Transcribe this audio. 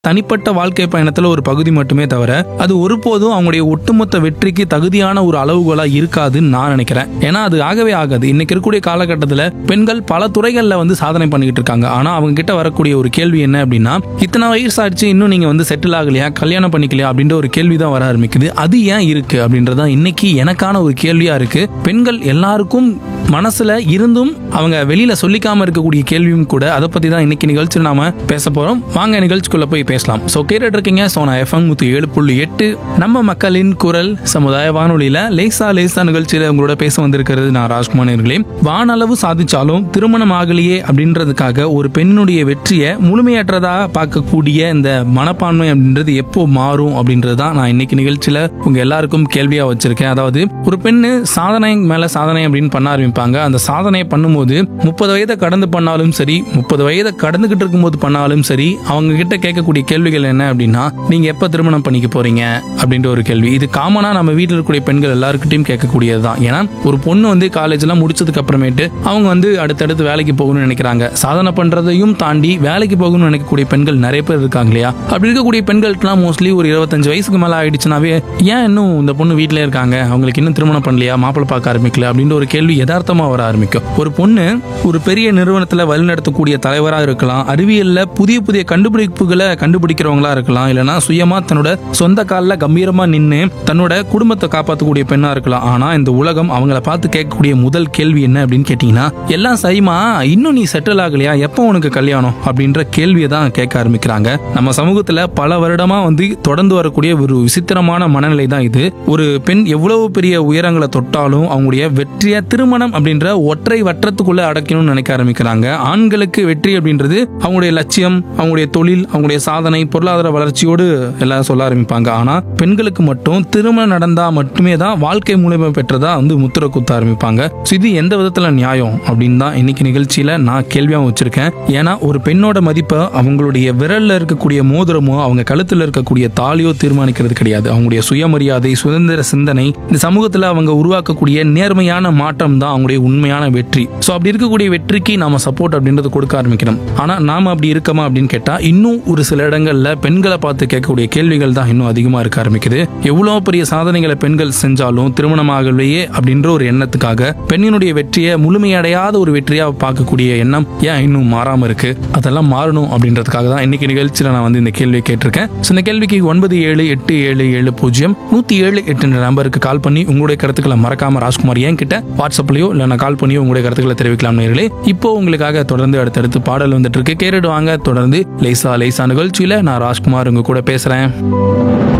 தனிப்பட்ட வாழ்க்கை பயணத்துல ஒரு பகுதி மட்டுமே தவிர அது ஒருபோதும் அவங்களுடைய ஒட்டுமொத்த வெற்றிக்கு தகுதியான ஒரு அளவுகோலா இருக்காதுன்னு நான் நினைக்கிறேன் ஏன்னா அது ஆகவே ஆகாது இன்னைக்கு இருக்கக்கூடிய காலகட்டத்தில் பெண்கள் பல துறைகளில் வந்து சாதனை பண்ணிக்கிட்டு இருக்காங்க ஆனா அவங்க கிட்ட வரக்கூடிய ஒரு கேள்வி என்ன அப்படின்னா இத்தனை வயசு ஆச்சு இன்னும் நீங்க வந்து செட்டில் ஆகலையா கல்யாணம் பண்ணிக்கலையா அப்படின்ற ஒரு கேள்வி தான் வர ஆரம்பிக்குது அது ஏன் இருக்கு அப்படின்றதான் இன்னைக்கு எனக்கான ஒரு கேள்வியா இருக்கு பெண்கள் எல்லாருக்கும் மனசுல இருந்தும் அவங்க வெளியில சொல்லிக்காம இருக்கக்கூடிய கேள்வியும் கூட அதை பத்தி தான் இன்னைக்கு நிகழ்ச்சியில் நாம பேச போறோம் வாங்க நிகழ்ச்சிக்குள்ள போய் பேசலாம் ஸோ கேட்டுட்டு இருக்கீங்க சோனா எஃப்எம் நூத்தி ஏழு புள்ளி எட்டு நம்ம மக்களின் குரல் சமுதாய வானொலியில லேசா லேசா நிகழ்ச்சியில உங்களோட பேச வந்திருக்கிறது நான் ராஜ்குமார் நேர்களே வானளவு சாதிச்சாலும் திருமணம் ஆகலையே அப்படின்றதுக்காக ஒரு பெண்ணுடைய வெற்றியை முழுமையற்றதா பார்க்கக்கூடிய இந்த மனப்பான்மை அப்படின்றது எப்போ மாறும் அப்படின்றது தான் நான் இன்னைக்கு நிகழ்ச்சியில உங்க எல்லாருக்கும் கேள்வியா வச்சிருக்கேன் அதாவது ஒரு பெண்ணு சாதனை மேல சாதனை அப்படின்னு பண்ண ஆரம்பிப்பாங்க அந்த சாதனையை பண்ணும்போது முப்பது வயதை கடந்து பண்ணாலும் சரி முப்பது வயதை கடந்துகிட்டு இருக்கும்போது பண்ணாலும் சரி அவங்க கிட்ட கேட்கக்கூடிய கேள்விகள் என்ன அப்படின்னா நீங்க எப்ப திருமணம் பண்ணிக்க போறீங்க அப்படின்ற ஒரு கேள்வி இது காமனா நம்ம வீட்டில் இருக்கக்கூடிய பெண்கள் எல்லாருக்கிட்டையும் கேட்கக்கூடியது தான் ஏன்னா ஒரு பொண்ணு வந்து காலேஜ்லாம் முடிச்சதுக்கு அப்புறமேட்டு அவங்க வந்து அடுத்தடுத்து வேலைக்கு போகணும்னு நினைக்கிறாங்க சாதனை பண்றதையும் தாண்டி வேலைக்கு போகணும்னு நினைக்கக்கூடிய பெண்கள் நிறைய பேர் இருக்காங்க இல்லையா அப்படி இருக்கக்கூடிய பெண்களுக்குலாம் மோஸ்ட்லி ஒரு இருபத்தஞ்சு வயசுக்கு மேல ஆயிடுச்சுனாவே ஏன் இன்னும் இந்த பொண்ணு வீட்டிலே இருக்காங்க அவங்களுக்கு இன்னும் திருமணம் பண்ணலையா மாப்பிள்ளை பார்க்க ஆரம்பிக்கல அப்படின்ற ஒரு கேள்வி யதார்த்தமா வர ஆரம்பிக்கும் ஒரு பொண்ணு ஒரு பெரிய நிறுவனத்துல வழிநடத்தக்கூடிய தலைவரா இருக்கலாம் அறிவியல்ல புதிய புதிய கண்டுபிடிப்புகளை கண்டுபிடிக்கிறவங்களா இருக்கலாம் இல்லைன்னா சுயமா தன்னோட சொந்த காலில் கம்பீரமா நின்று தன்னோட குடும்பத்தை காப்பாற்றக்கூடிய பெண்ணா இருக்கலாம் ஆனா இந்த உலகம் அவங்கள பார்த்து கேட்கக்கூடிய முதல் கேள்வி என்ன அப்படின்னு கேட்டீங்கன்னா எல்லாம் சரிமா இன்னும் நீ செட்டில் ஆகலையா எப்போ உனக்கு கல்யாணம் அப்படின்ற கேள்வியை தான் கேட்க ஆரம்பிக்கிறாங்க நம்ம சமூகத்துல பல வருடமா வந்து தொடர்ந்து வரக்கூடிய ஒரு விசித்திரமான மனநிலை தான் இது ஒரு பெண் எவ்வளவு பெரிய உயரங்களை தொட்டாலும் அவங்களுடைய வெற்றியை திருமணம் அப்படின்ற ஒற்றை வட்டத்துக்குள்ள அடக்கணும்னு நினைக்க ஆரம்பிக்கிறாங்க ஆண்களுக்கு வெற்றி அப்படின்றது அவங்களுடைய லட்சியம் அவங்களுடைய தொழில் அவங்களுடைய சாதனை பொருளாதார வளர்ச்சியோடு எல்லாம் சொல்ல ஆரம்பிப்பாங்க ஆனா பெண்களுக்கு மட்டும் திருமணம் நடந்தா மட்டுமே தான் வாழ்க்கை மூலியமா பெற்றதா வந்து முத்திர குத்த ஆரம்பிப்பாங்க So இது எந்த விதத்துல நியாயம் அப்படின்னு தான் இன்னைக்கு நிகழ்ச்சியில நான் கேள்வியாகவும் வச்சிருக்கேன் ஏன்னா ஒரு பெண்ணோட மதிப்பை அவங்களுடைய விரல்ல இருக்கக்கூடிய மோதிரமோ அவங்க கழுத்துல இருக்கக்கூடிய தாலியோ தீர்மானிக்கிறது கிடையாது அவங்களுடைய சுயமரியாதை சுதந்திர சிந்தனை இந்த சமூகத்துல அவங்க உருவாக்கக்கூடிய நேர்மையான மாற்றம் தான் அவங்களுடைய உண்மையான வெற்றி ஸோ அப்படி இருக்கக்கூடிய வெற்றிக்கு நாம சப்போர்ட் அப்படின்றது கொடுக்க ஆரம்பிக்கணும் ஆனா நாம அப்படி இருக்கமா அப்படின்னு கேட்டா இன்னும் ஒரு சில இடங்கள்ல பெண்களை பார்த்து கேட்கக்கூடிய கேள்விகள் தான் இன்னும் அதிகமா இருக்க ஆரம்பிக்குது எவ்வளவு பெரிய சாதனைகளை பெண்கள் செஞ்சாலும் திருமணமாகலையே அப்படின்ற ஒரு எண்ணத்துக்காக பெண்ணினுடைய வெற்றியை முழுமையடையாத ஒரு வெற்றியா பார்க்கக்கூடிய எண்ணம் ஏன் இன்னும் மாறாம இருக்கு அதெல்லாம் மாறணும் அப்படின்றதுக்காக தான் இன்னைக்கு நிகழ்ச்சியில நான் வந்து இந்த கேள்வியை கேட்டிருக்கேன் So, இந்த கேள்விக்கு ஒன்பது ஏழு எட்டு ஏழு ஏழு பூஜ்ஜியம் நூத்தி ஏழு எட்டு நம்பருக்கு கால் பண்ணி உங்களுடைய கருத்துக்களை மறக்காம ராஜ்குமார் என் கிட்ட வாட்ஸ்அப்லயோ இல்ல நான் கால் பண்ணியோ உங்களுடைய கருத்துக்களை தெரிவிக்கலாம் நேர்களே இப்போ உங்களுக்காக தொடர்ந்து அடுத்தடுத்து பாடல் வந்துட்டு இருக்கு கேட்டுட்டு வாங்க தொடர்ந்து லேசா லேசா நிகழ்ச்சியில நான் ராஜ்குமார் உங்க கூட பேசுறேன்